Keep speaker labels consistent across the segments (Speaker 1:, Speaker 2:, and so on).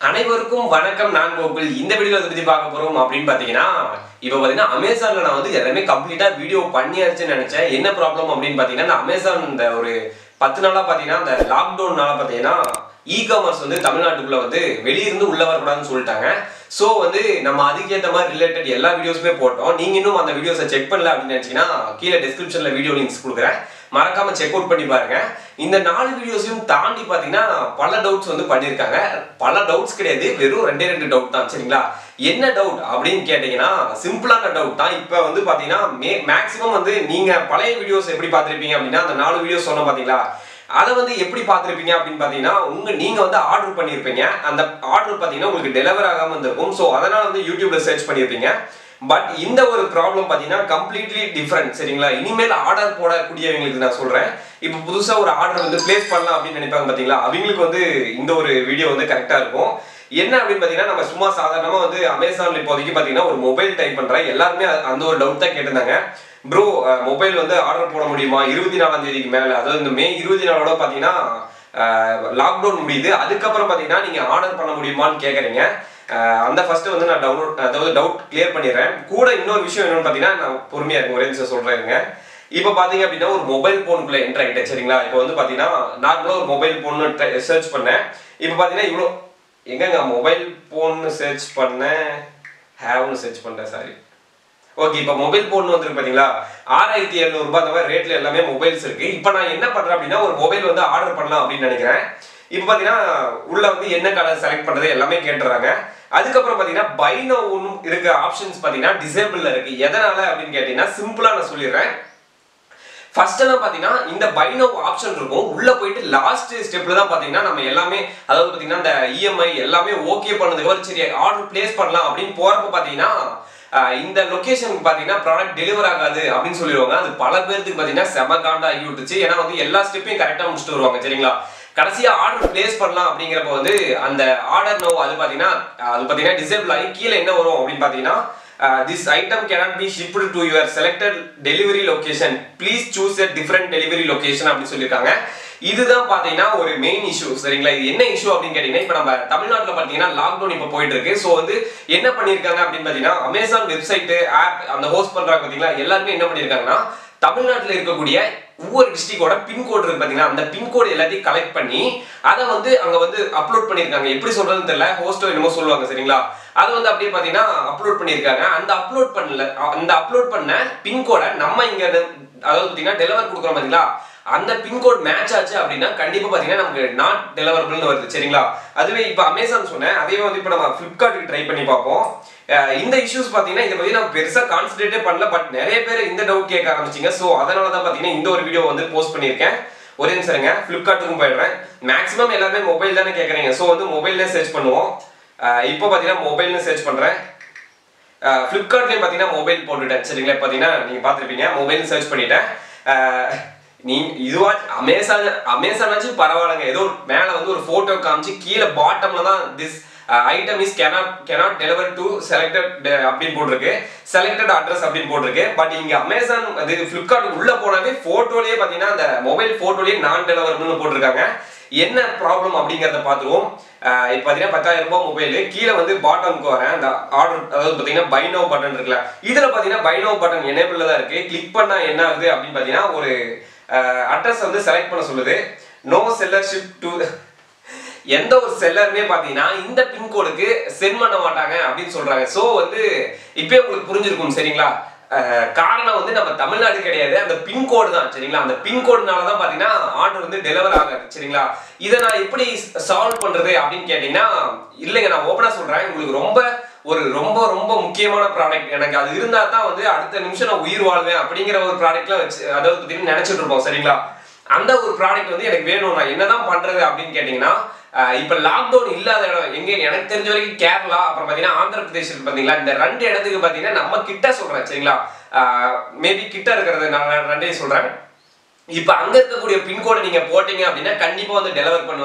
Speaker 1: அனைவருக்கும் வணக்கம் நான் கோகுல் இந்த வீடியோ எதை பத்தி பார்க்க போறோம் அப்படின்னு பாத்தீங்கன்னா இப்போ பாத்தீங்கன்னா அமேசான்ல நான் வந்து எல்லாமே கம்ப்ளீட்டா வீடியோ பண்ணியாச்சுன்னு நினைச்சேன் என்ன ப்ராப்ளம் அப்படின்னு பாத்தீங்கன்னா இந்த அமேசான் இந்த ஒரு பத்து நாளா பாத்தீங்கன்னா இந்த லாக்டவுன்னால பாத்தீங்கன்னா இ காமர்ஸ் வந்து தமிழ்நாட்டுக்குள்ள வந்து வெளியிருந்து உள்ள வரக்கூடாதுன்னு சொல்லிட்டாங்க ஸோ வந்து நம்ம அதுக்கேற்ற மாதிரி ரிலேட்டட் எல்லா வீடியோஸுமே போட்டோம் நீங்க இன்னும் அந்த வீடியோஸை செக் பண்ணல அப்படின்னு நினைச்சீங்கன்னா கீழே டிஸ்கிரிப்ஷன்ல வீடியோ லிங்க்ஸ் கொடுக்குறேன் மறக்காம செக் அவுட் பண்ணி பாருங்க இந்த நாலு வீடியோஸையும் தாண்டி பாத்தீங்கன்னா பல டவுட்ஸ் வந்து பண்ணியிருக்காங்க பல டவுட்ஸ் கிடையாது வெறும் ரெண்டே ரெண்டு டவுட் தான் சரிங்களா என்ன டவுட் அப்படின்னு கேட்டீங்கன்னா சிம்பிளான டவுட் தான் இப்போ வந்து பாத்தீங்கன்னா மே மேக்ஸிமம் வந்து நீங்க பழைய வீடியோஸ் எப்படி பார்த்திருப்பீங்க அப்படின்னா அந்த நாலு வீடியோஸ் சொன்ன பாத்தீங்களா அதை வந்து எப்படி பார்த்துருப்பீங்க அப்படின்னு பார்த்தீங்கன்னா உங்க நீங்க வந்து ஆர்டர் பண்ணியிருப்பீங்க அந்த ஆர்டர் பார்த்தீங்கன்னா உங்களுக்கு டெலிவர் ஆகாம இருந்திருக்கும் ஸோ அதனால வந்து யூடியூப்ல சர்ச் பண்ணியிருப்பீங்க பட் இந்த ஒரு ப்ராப்ளம் பார்த்தீங்கன்னா கம்ப்ளீட்லி டிஃப்ரெண்ட் சரிங்களா இனிமேல் ஆர்டர் போடக்கூடியவங்களுக்கு நான் சொல்றேன் இப்போ புதுசா ஒரு ஆர்டர் வந்து பிளேஸ் பண்ணலாம் அப்படின்னு நினைப்பாங்க பார்த்தீங்களா அவங்களுக்கு வந்து இந்த ஒரு வீடியோ வந்து கரெக்டா இருக்கும் என்ன அப்படின்னு பார்த்தீங்கன்னா நம்ம சும்மா சாதாரணமா வந்து அமேசான்ல இப்போதைக்கு பார்த்தீங்கன்னா ஒரு மொபைல் டைப் பண்றேன் எல்லாருமே அந்த ஒரு டவுட் தான் கேட்டிருந்தாங்க ப்ரோ மொபைல் வந்து ஆர்டர் போட முடியுமா இருபத்தி நாலாம் தேதிக்கு மேல அதாவது இந்த மே இருபத்தி நாலோட பார்த்தீங்கன்னா லாக்டவுன் முடியுது அதுக்கப்புறம் பார்த்தீங்கன்னா நீங்க ஆர்டர் பண்ண முடியுமான்னு கேட்குறீங்க அந்த ஃபர்ஸ்ட் வந்து நான் டவுன்லோட் அதாவது டவுட் கிளியர் பண்ணிடுறேன் கூட இன்னொரு விஷயம் என்னன்னு பார்த்தீங்கன்னா நான் பொறுமையா இருக்கும் ஒரே நிமிஷம் சொல்றேங்க இப்போ பார்த்தீங்க அப்படின்னா ஒரு மொபைல் ஃபோனுக்குள்ள என்டர் ஆகிட்டேன் சரிங்களா இப்போ வந்து பார்த்தீங்கன்னா நார்மலாக ஒரு மொபைல் ஃபோன் சர்ச் பண்ணேன் இப்போ பார்த்தீங்கன்னா இவ்வளோ எங்கங்க மொபைல் ஃபோன்னு சர்ச் பண்ணேன் ஹேவ்னு சர்ச் பண்ணேன் சாரி ஓகே இப்போ மொபைல் ஃபோன் வந்துருக்கு பார்த்தீங்களா ஆறாயிரத்தி எழுநூறுபா அந்த மாதிரி ரேட்ல எல்லாமே மொபைல்ஸ் இருக்கு இப்போ நான் என்ன பண்றேன் அப்படின்னா ஒரு மொபைல் வந்து ஆர்டர் பண்ணலாம் அப்படின்னு நினைக்கிறேன் இப்போ பார்த்தீங்கன்னா உள்ள வந்து என்ன கலர் செலக்ட் பண்றது எல்லாமே கேட்டுறாங்க அதுக்கப்புறம் பார்த்தீங்கன்னா பைனோ ஒன்றும் இருக்க ஆப்ஷன்ஸ் பார்த்தீங்கன்னா டிசேபிள்ல இருக்கு எதனால அப்படின்னு கேட்டீங்கன்னா சிம்பிளா நான் சொல்லிடுறேன் ஃபர்ஸ்ட் எல்லாம் பாத்தீங்கன்னா இந்த பைனோ ஆப்ஷன் இருக்கும் உள்ள போயிட்டு லாஸ்ட் ஸ்டெப்ல தான் பாத்தீங்கன்னா நம்ம எல்லாமே அதாவது பாத்தீங்கன்னா இந்த இஎம்ஐ எல்லாமே ஓகே பண்ணதுக்கு அப்புறம் சரி ஆர்டர் பிளேஸ் பண்ணலாம் அப்படின்னு போறப்ப பாத்தீங்கன்னா இந்த லொகேஷனுக்கு பாத்தீங்கன்னா ப்ராடக்ட் டெலிவர் ஆகாது அப்படின்னு சொல்லிடுவாங்க அது பல பேருக்கு பாத்தீங்கன்னா செம காண்டா ஆகி விட்டுச்சு ஏன்னா வந்து எல்லா ஸ்டெப்பையும் கரெக்டா முடிச்சுட்டு வருவாங்க சரிங்களா கடைசியா ஆர்டர் பிளேஸ் பண்ணலாம் அப்படிங்கிறப்ப வந்து அந்த ஆர்டர் நோ அது பாத்தீங்கன்னா அது பாத்தீங்கன்னா டிசேபிள் ஆகி கீழே என்ன வரும் அப்படின்னு பாத்தீங்கன்னா this item cannot be shipped to your selected delivery location please choose a different delivery location அப்படின்னு சொல்லியிருக்காங்க இதுதான் பாத்தீங்கன்னா ஒரு மெயின் இஷ்யூ சரிங்களா இது என்ன இஷ்யூ அப்படின்னு கேட்டீங்கன்னா இப்போ நம்ம தமிழ்நாட்டில் பார்த்தீங்கன்னா லாக்டவுன் இப்போ போயிட்டு இருக்கு ஸோ வந்து என்ன பண்ணியிருக்காங்க அப்படின்னு பார்த்தீங்கன்னா அமேசான் வெப்சைட் ஆப் அந்த ஹோஸ்ட் பண்றாங்க பார்த்தீங்களா எல்லாருமே என்ன பண்ணியிருக்காங்கன்னா தமிழ்நாட்டில் இருக்கக்கூடிய ஒவ்வொரு டிஸ்ட்ரிக்டோட பின்கோடு இருக்கு பாத்தீங்கன்னா அந்த பின்கோடு எல்லாத்தையும் கலெக்ட் பண்ணி அதை வந்து அங்க வந்து அப்லோட் பண்ணிருக்காங்க எப்படி சொல்றதுன்னு தெரியல ஹோஸ்டோ என்னமோ சொல்லுவாங்க சரிங்களா அதை வந்து அப்படியே பாத்தீங்கன்னா அப்லோட் பண்ணிருக்காங்க அந்த அப்லோட் பண்ணல அந்த அப்லோட் பண்ண பின்கோடை நம்ம இங்க அதாவது பாத்தீங்கன்னா டெலிவர் கொடுக்குறோம் பாத்தீங்களா அந்த பின்கோட் மேட்ச் ஆச்சு அப்படின்னா கண்டிப்பா பாத்தீங்கன்னா நமக்கு நாட் டெலிவரபிள்னு வருது சரிங்களா அதுவே இப்போ அமேசான் சொன்னேன் அதே வந்து இப்போ நம்ம ஃபிளிப்கார்ட்டுக்கு ட்ரை பண்ணி பார்ப்போம் இந்த இஷ்யூஸ் பார்த்தீங்கன்னா இதை பற்றி நான் பெருசாக கான்சன்ட்ரேட்டே பண்ணல பட் நிறைய பேர் இந்த டவுட் கேட்க ஆரம்பிச்சிங்க ஸோ அதனால தான் பார்த்தீங்கன்னா இந்த ஒரு வீடியோ வந்து போஸ்ட் பண்ணியிருக்கேன் ஒரே நிமிஷம்ங்க ஃப்ளிப்கார்ட்டுக்கும் போயிடுறேன் மேக்ஸிமம் எல்லாருமே மொபைல் தானே கேட்குறீங்க ஸோ வந்து மொபைல்லே சர்ச் பண்ணுவோம் இப்போ பார்த்தீங்கன்னா மொபைல்னு சர்ச் பண்ணுறேன் ஃப்ளிப்கார்ட்லேயும் பார்த்தீங்கன்னா மொபைல் போட்டுட்டேன் சரிங்களா பார்த்தீங்கன்னா நீங்கள் பார்த்துருப்பீங்க மொபைல் சர்ச் பண்ணிட்டேன் நீ இதுவா அமேசான் அமேசானாச்சும் பரவாயில்லைங்க ஏதோ மேலே வந்து ஒரு ஃபோட்டோ காமிச்சு கீழே பாட்டமில் தான் this item is cannot cannot deliver to selected அப்படின்னு போட்டிருக்கு செலக்டட் அட்ரஸ் அப்படின்னு போட்டிருக்கு பட் இங்க அமேசான் அது ஃப்ளிப்கார்ட் உள்ள போனாவே போட்டோலயே பாத்தீங்கன்னா அந்த மொபைல் போட்டோலயே நான் டெலிவர்னு போட்டிருக்காங்க என்ன ப்ராப்ளம் அப்படிங்கிறத பார்த்துருவோம் இப்போ பார்த்தீங்கன்னா பத்தாயிரம் ரூபாய் மொபைலு கீழே வந்து பாட்டம்க்கு வரேன் அந்த ஆர்டர் அதாவது பார்த்தீங்கன்னா பைனோ பட்டன் இருக்குல்ல இதில் பார்த்தீங்கன்னா பைனோ பட்டன் எனேபிள் தான் இருக்கு கிளிக் பண்ணா என்ன ஆகுது அப்படின்னு பார்த்தீங்கன்னா ஒரு அட்ரஸ் வந்து செலக்ட் பண்ண சொல்லுது நோ செல்லர்ஷிப் டு எந்த ஒரு செல்லருமே பார்த்தீங்கன்னா இந்த பின்கோடுக்கு சென்ட் பண்ண மாட்டாங்க அப்படின்னு சொல்றாங்க ஸோ வந்து இப்பயே உங்களுக்கு புரிஞ்சிருக்கும் சரிங்களா காரணம் வந்து நம்ம தமிழ்நாடு கிடையாது அந்த பின்கோடு தான் சரிங்களா அந்த பின்கோடுனால தான் பார்த்தீங்கன்னா ஆர்டர் வந்து டெலிவர் ஆகாது சரிங்களா இதை நான் எப்படி சால்வ் பண்றது அப்படின்னு கேட்டீங்கன்னா இல்லைங்க நான் ஓப்பனாக சொல்றேன் உங்களுக்கு ரொம்ப ஒரு ரொம்ப ரொம்ப முக்கியமான ப்ராடக்ட் எனக்கு அது இருந்தா தான் வந்து அடுத்த நிமிஷம் நான் உயிர் வாழ்வேன் அப்படிங்கிற ஒரு ப்ராடக்ட்லாம் வச்சு அதாவது பார்த்தீங்கன்னா நினைச்சிட்டு இருப்போம் சரிங்களா அந்த ஒரு ப்ராடக்ட் வந்து எனக்கு வேணும் நான் என்னதான் பண்றது அப்படின்னு கேட்டீங்கன்னா இப்ப லாக்டவுன் இல்லாத இடம் எங்க எனக்கு தெரிஞ்ச வரைக்கும் கேரளா அப்புறம் பாத்தீங்கன்னா ஆந்திர பிரதேஷ் பாத்தீங்களா இந்த ரெண்டு இடத்துக்கு பாத்தீங்கன்னா நம்ம கிட்ட சொல்றேன் சரிங்களா மேபி கிட்ட இருக்கிறது நான் ரெண்டையும் சொல்றேன் இப்ப அங்க இருக்கக்கூடிய பின்கோடை நீங்க போட்டீங்க அப்படின்னா கண்டிப்பா வந்து டெலிவர் பண்ணுவாங்க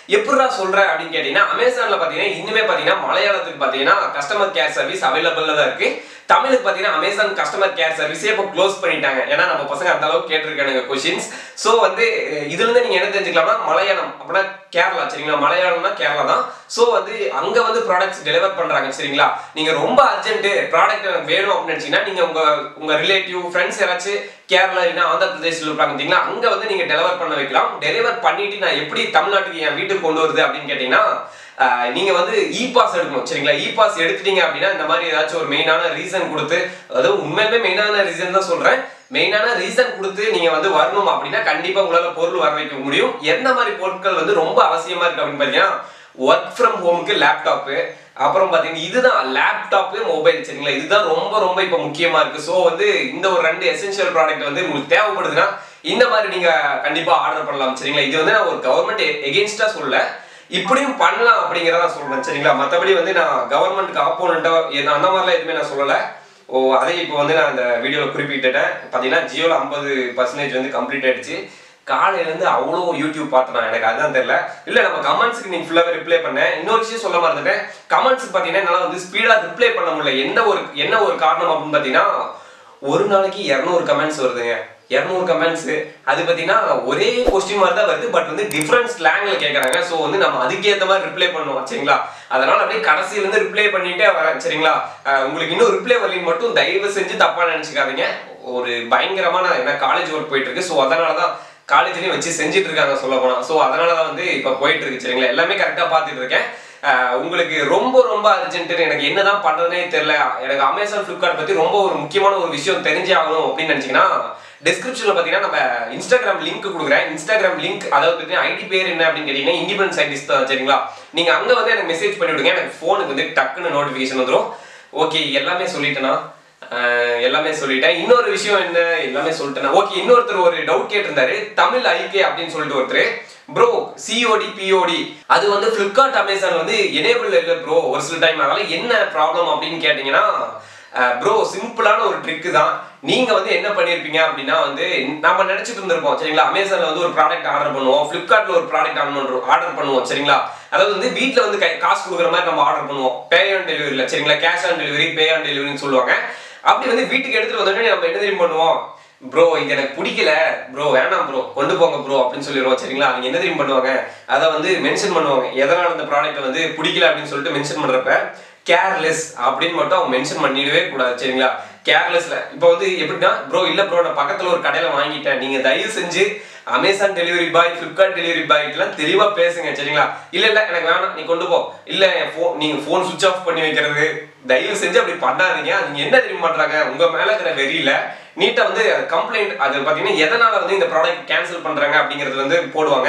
Speaker 1: எப்படிடா சொல்ற அப்படின்னு கேட்டீங்கன்னா அமேசான்ல பாத்தீங்கன்னா இன்னுமே பாத்தீங்கன்னா மலையாளத்துக்கு பாத்தீங்கன்னா கஸ்டமர் கேர் சர்வீஸ் அவைலபிள்ல தான் இருக்கு தமிழுக்கு பாத்தீங்கன்னா அமேசான் கஸ்டமர் கேர் சர்வீஸே இப்போ க்ளோஸ் பண்ணிட்டாங்க ஏன்னா நம்ம பசங்க அந்த அளவுக்கு கேட்டிருக்கானுங்க கொஸ்டின்ஸ் ஸோ வந்து அஹ் இதுல இருந்து நீங்க என்ன தெரிஞ்சுக்கலாம்னா மலையாளம் அப்படின்னா கேரளா சரிங்களா மலையாளம்னா கேரளா தான் ஸோ வந்து அங்க வந்து ப்ராடக்ட்ஸ் டெலிவர் பண்றாங்க சரிங்களா நீங்க ரொம்ப அர்ஜென்ட் ப்ராடக்ட் எனக்கு வேணும் அப்படின்னு நினைச்சீங்கன்னா நீங்க உங்க உங்க ரிலேட்டிவ் ஃப்ரெண்ட்ஸ் யாராச்சும் கேரளா இல்லைன்னா ஆந்திர பிரதேஷ்ல இருப்பாங்க பார்த்தீங்களா அங்க வந்து நீங்க டெலிவர் பண்ண வைக்கலாம் டெலிவர் பண்ணிட்டு நான் எப்படி தமிழ்நாட்டுக்கு என் வீட்டுக்கு கொண்டு வருது அப்படின்னு கேட்டீங்கன்னா ஆஹ் நீங்க வந்து இ பாஸ் எடுக்கணும் சரிங்களா இ பாஸ் எடுத்துட்டீங்க அப்படின்னா இந்த மாதிரி ஏதாச்சும் ஒரு மெயினான ரீசன் கொடுத்து அதாவது உண்மையுமே மெயினான ரீசன் தான் சொல்றேன் மெயினான ரீசன் கொடுத்து நீங்க வந்து வரணும் அப்படின்னா கண்டிப்பா உங்களால பொருள் வர வைக்க முடியும் எந்த மாதிரி பொருட்கள் வந்து ரொம்ப அவசியமா இருக்கு அப்படின்னு பாத்தீங்கன்னா ஒர்க் ஃப்ரம் ஹோமுக்கு லேப்டாப்பு அப்புறம் பாத்தீங்கன்னா இதுதான் லேப்டாப்பு மொபைல் சரிங்களா இதுதான் ரொம்ப ரொம்ப இப்ப முக்கியமா இருக்கு ஸோ வந்து இந்த ஒரு ரெண்டு எசென்ஷியல் ப்ராடக்ட் வந்து உங்களுக்கு தேவைப்படுதுன்னா இந்த மாதிரி நீங்க கண்டிப்பா ஆர்டர் பண்ணலாம் சரிங்களா இது வந்து நான் ஒரு கவர்மெண்ட் எகென்ஸ்டா சொல்லல இப்படியும் பண்ணலாம் அப்படிங்கிறத சொல்றேன் சரிங்களா மற்றபடி வந்து நான் கவர்மெண்ட்க்கு ஆப்போனண்டா அந்த மாதிரிலாம் எதுவுமே நான் சொல்லலை ஓ அதை இப்போ வந்து நான் இந்த வீடியோவில் குறிப்பிட்டுட்டேன் பார்த்தீங்கன்னா ஜியோவில் ஐம்பது பர்சன்டேஜ் வந்து கம்ப்ளீட் ஆயிடுச்சு காலையிலேருந்து அவ்வளோ யூடியூப் பார்த்தேன் எனக்கு அதுதான் தெரியல இல்லை நம்ம கமெண்ட்ஸ்க்கு நீங்க ஃபுல்லாகவே ரிப்ளை பண்ணேன் இன்னொரு விஷயம் சொல்ல மறந்துட்டேன் கமெண்ட்ஸ் பார்த்தீங்கன்னா என்னால் வந்து ஸ்பீடாக ரிப்ளை பண்ண முடியல எந்த ஒரு என்ன ஒரு காரணம் அப்படின்னு பார்த்தீங்கன்னா ஒரு நாளைக்கு இரநூறு கமெண்ட்ஸ் வருதுங்க இரநூறு கமெண்ட்ஸ் அது பார்த்தீங்கன்னா ஒரே கொஸ்டின் மாதிரி தான் வருது பட் வந்து டிஃப்ரெண்ட் ஸ்லாங்ல கேட்குறாங்க ஸோ வந்து நம்ம அதுக்கேற்ற மாதிரி ரிப்ளை பண்ணுவோம் சரிங்களா அதனால அப்படியே கடைசியிலேருந்து ரிப்ளை பண்ணிட்டே வரேன் சரிங்களா அஹ் உங்களுக்கு இன்னும் ரிப்ளை வரலின்னு மட்டும் தயவு செஞ்சு தப்பா நினைச்சுக்காதீங்க ஒரு பயங்கரமான ஏன்னா காலேஜ் ஒர்க் போயிட்டு இருக்கு ஸோ அதனால தான் காலேஜ்லயும் வச்சு செஞ்சுட்டு இருக்காங்க சொல்ல போனா ஸோ அதனால தான் வந்து இப்போ போயிட்டு இருக்கு சரிங்களா எல்லாமே கரெக்டாக பார்த்துட்டு இருக்கேன் ஆஹ் உங்களுக்கு ரொம்ப ரொம்ப அர்ஜென்ட் எனக்கு என்னதான் பண்றதுனே தெரியல எனக்கு அமேசான் ஃபிளிப்கார்ட் பத்தி ரொம்ப ஒரு முக்கியமான ஒரு விஷயம் தெரிஞ்சே ஆகணும் அப்படின்னு நினைச்சீங்கன்னா டிஸ்கிரிப்ஷன்ல பாத்தீங்கன்னா நம்ம இன்ஸ்டாகிராம் லிங்க் கொடுக்குறேன் இன்ஸ்டாகிராம் லிங்க் அதாவது பார்த்தீங்கன்னா ஐடி பேர் என்ன அப்படின்னு கேட்டீங்கன்னா இண்டிபெண்டன்ஸ் சயின்டிஸ்ட் தான் சரிங்களா நீங்க அங்க வந்து எனக்கு மெசேஜ் பண்ணி விடுங்க எனக்கு ஃபோனுக்கு வந்து டக்குன்னு நோட்டிஃபிகேஷன் வந்துடும் ஓகே எல்லாமே சொல்லிட்டேனா ஆஹ் எல்லாமே சொல்லிட்டேன் இன்னொரு விஷயம் என்ன எல்லாமே சொல்லிட்டேன் ஓகே இன்னொருத்தர் ஒரு டவுட் கேட்டிருந்தாரு தமிழ் ஐகே அப்படின்னு சொல்லிட்டு ஒருத்தர் ப்ரோ சிஓடி பிஓடி அது வந்து ஃப்ளிப்கார்ட் அமேசான் வந்து எனேபிள் இல்லை ப்ரோ ஒரு சில டைம் அதனால என்ன ப்ராப்ளம் அப்படின்னு கேட்டிங்கன்னா ப்ரோ சிம்பிளான ஒரு ட்ரிக்கு தான் நீங்க வந்து என்ன பண்ணிருப்பீங்க அப்படின்னா வந்து நம்ம நினைச்சிட்டு இருந்திருப்போம் சரிங்களா அமேசான்ல வந்து ஒரு ப்ராடக்ட் ஆர்டர் பண்ணுவோம் ஃபிளிப்கார்ட்ல ஒரு ப்ராடக்ட் ஆர்டர் ஆர்டர் பண்ணுவோம் சரிங்களா அதாவது வந்து வீட்ல வந்து கை- காசு கொடுக்குற மாதிரி நம்ம ஆர்டர் பண்ணுவோம் பே ஆன் டெலிவரியில் சரிங்களா cash on delivery pay on டெலிவரின்னு சொல்லுவாங்க அப்படி வந்து வீட்டுக்கு எடுத்துட்டு வந்தோடனே நம்ம என்ன தெரியும் பண்ணுவோம் ப்ரோ இது எனக்கு பிடிக்கல ப்ரோ வேணாம் ப்ரோ கொண்டு போங்க ப்ரோ அப்படின்னு சொல்லிடுவோம் சரிங்களா அவங்க என்ன தெரியும் பண்ணுவாங்க அதை வந்து மென்ஷன் பண்ணுவாங்க எதனால இந்த ப்ராடக்ட் வந்து பிடிக்கல அப்படின்னு சொல்லிட்டு மென்ஷன் பண்றப்ப கேர்லெஸ் அப்படின்னு மட்டும் அவங்க மென்ஷன் பண்ணிடவே கூடாது சரிங்களா கேர்லெஸ்ல இப்போ வந்து எப்படின்னா ப்ரோ இல்ல ப்ரோ நான் பக்கத்துல ஒரு கடையில வாங்கிட்டேன் நீங்க தயவு செஞ்சு Amazon delivery boy Flipkart delivery பாய்க்கெல்லாம் தெளிவா பேசுங்க சரிங்களா இல்ல இல்ல எனக்கு வேணாம் நீ கொண்டு போ இல்ல என் ஃபோன் நீங்க ஃபோன் சுவிச் ஆஃப் பண்ணி வைக்கிறது தயவு செஞ்சு அப்படி பண்ணாதீங்க நீங்க என்ன தெரியும் பண்றாங்க உங்க மேல இருக்கிற வெறியில நீட்டா வந்து கம்ப்ளைண்ட் அது பாத்தீங்கன்னா எதனால வந்து இந்த ப்ராடக்ட் கேன்சல் பண்றாங்க அப்படிங்கிறது வந்து போடுவாங்க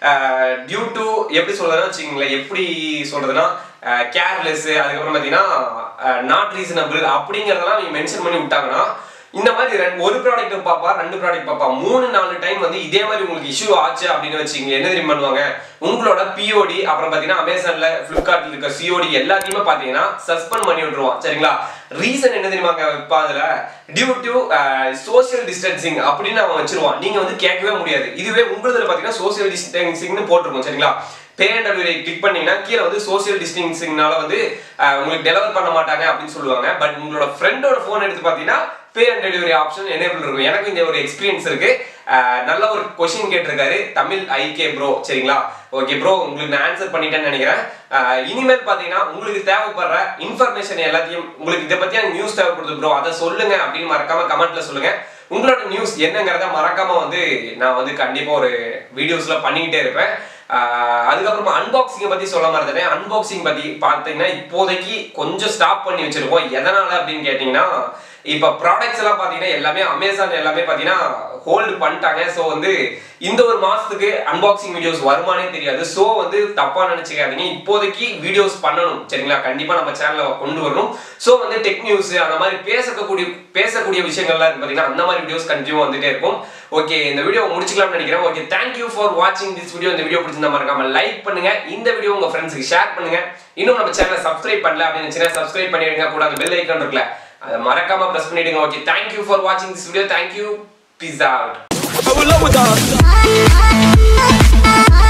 Speaker 1: டியூ டு எப்படி சொல்றதுன்னா வச்சுக்கோங்களேன் எப்படி சொல்றதுன்னா கேர்லெஸ் அதுக்கப்புறம் பார்த்தீங்கன்னா நாட் ரீசனபிள் அப்படிங்கிறதெல்லாம் நீங்க மென்ஷன் பண்ணி விட்டாங்கன்னா இந்த மாதிரி ரெண்டு- ஒரு ப்ராடக்ட் பாப்பா ரெண்டு ப்ராடக்ட் பாப்பா மூணு நாலு டைம் வந்து இதே மாதிரி உங்களுக்கு இஷ்யூ ஆச்சு அப்படின்னு வச்சுக்கோங்க என்ன தெரியும் பண்ணுவாங்க உங்களோட பிஓடி அப்புறம் பார்த்தீங்கன்னா அமேசான்ல ஃப்ளிப்கார்ட்ல இருக்க சிஓடி எல்லாத்தையுமே பார்த்தீங்கன்னா சஸ்பெண்ட் பண்ணி விட்டுருவான் சரிங்களா ரீசன் என்ன தெரியுமாங்க இப்போ அதுல டியூ டு சோஷியல் டிஸ்டன்சிங் அப்படின்னு அவன் வச்சிருவான் நீங்க வந்து கேட்கவே முடியாது இதுவே உங்களுதுல பார்த்தீங்கன்னா சோஷியல் டிஸ்டன்சிங்னு போட்டிருக்கும் சரிங்களா பே அண்ட் டெலிவரி கிளிக் பண்ணீங்கன்னா கீழே வந்து சோஷியல் டிஸ்டன்சிங்னால வந்து அஹ், உங்களுக்கு டெலிவர் பண்ண மாட்டாங்க அப்படின்னு சொல்லுவாங்க பட் உங்களோட ஃப்ரெண்டோட ஃபோன் எடுத்து பார்த்தீங்கன்னா pay and delivery option enable இருக்கும் எனக்கு இந்த ஒரு எக்ஸ்பீரியன்ஸ் இருக்கு அஹ், நல்ல ஒரு கொஷின் கேட்டிருக்காரு தமிழ் ஐகே ப்ரோ சரிங்களா ஓகே ப்ரோ உங்களுக்கு நான் ஆன்சர் பண்ணிட்டேன்னு நினைக்கிறேன் அஹ், இனிமேல் பார்த்தீங்கன்னா உங்களுக்கு தேவைப்படுற இன்ஃபர்மேஷன் எல்லாத்தையும் உங்களுக்கு இதை பத்தியான நியூஸ் தேவைப்படுது ப்ரோ அதை சொல்லுங்க அப்படின்னு மறக்காம கமெண்ட்ல சொல்லுங்க உங்களோட நியூஸ் என்னங்கிறத மறக்காம வந்து நான் வந்து கண்டிப்பா ஒரு வீடியோஸ்ல பண்ணிக்கிட்டே இருப்பேன் ஆஹ் அதுக்கப்புறமா அன்பாக்சிங்கை பத்தி சொல்ல மறந்துட்டேன் அன்பாக்சிங் பத்தி பார்த்தீங்கன்னா இப்போதைக்கு கொஞ்சம் ஸ்டாப் பண்ணி வச்சிருக்கோம் எதனால அப்படின்னு கேட்டீங்கன்னா இப்போ ப்ராடக்ட்ஸ் எல்லாம் பார்த்தீங்கன்னா எல்லாமே அமேசான் எல்லாமே பார்த்தீங்கன்னா ஹோல்டு பண்ணிட்டாங்க ஸோ வந்து இந்த ஒரு மாசத்துக்கு அன்பாக்சிங் வீடியோஸ் வருமானே தெரியாது ஸோ வந்து தப்பா நினைச்சுக்காதீங்க இப்போதைக்கு வீடியோஸ் பண்ணணும் சரிங்களா கண்டிப்பா நம்ம சேனல்ல கொண்டு வரணும் ஸோ வந்து டெக் நியூஸ் அந்த மாதிரி பேசக்கூடிய பேசக்கூடிய விஷயங்கள்லாம் இருக்கு பார்த்தீங்கன்னா அந்த மாதிரி வீடியோஸ் கண்டினியூ வந்துட்டே இருக்கும் ஓகே இந்த வீடியோ முடிச்சுக்கலாம்னு நினைக்கிறேன் ஓகே தேங்க்யூ ஃபார் வாட்சிங் திஸ் வீடியோ இந்த வீடியோ பிடிச்சிருந்தா மறக்காம லைக் பண்ணுங்க இந்த வீடியோ உங்க ஃப்ரெண்ட்ஸ்க்கு ஷேர் பண்ணுங்க இன்னும் நம்ம சேனலை சப்ஸ்கிரைப் பண்ணல அப்படின்னு நினைச்சீங்கன்னா சப்ஸ்கிரைப் பண்ணிடுங்க கூட அந்த பெல் ஐக்கான் இருக்குல்ல அதை மறக்காம பிரஸ் பண்ணிடுங்க ஓகே தேங்க்யூ ஃபார் வாட்சிங் this video thank you peace out
Speaker 2: I will love with that.
Speaker 3: Ah, ah, ah, ah.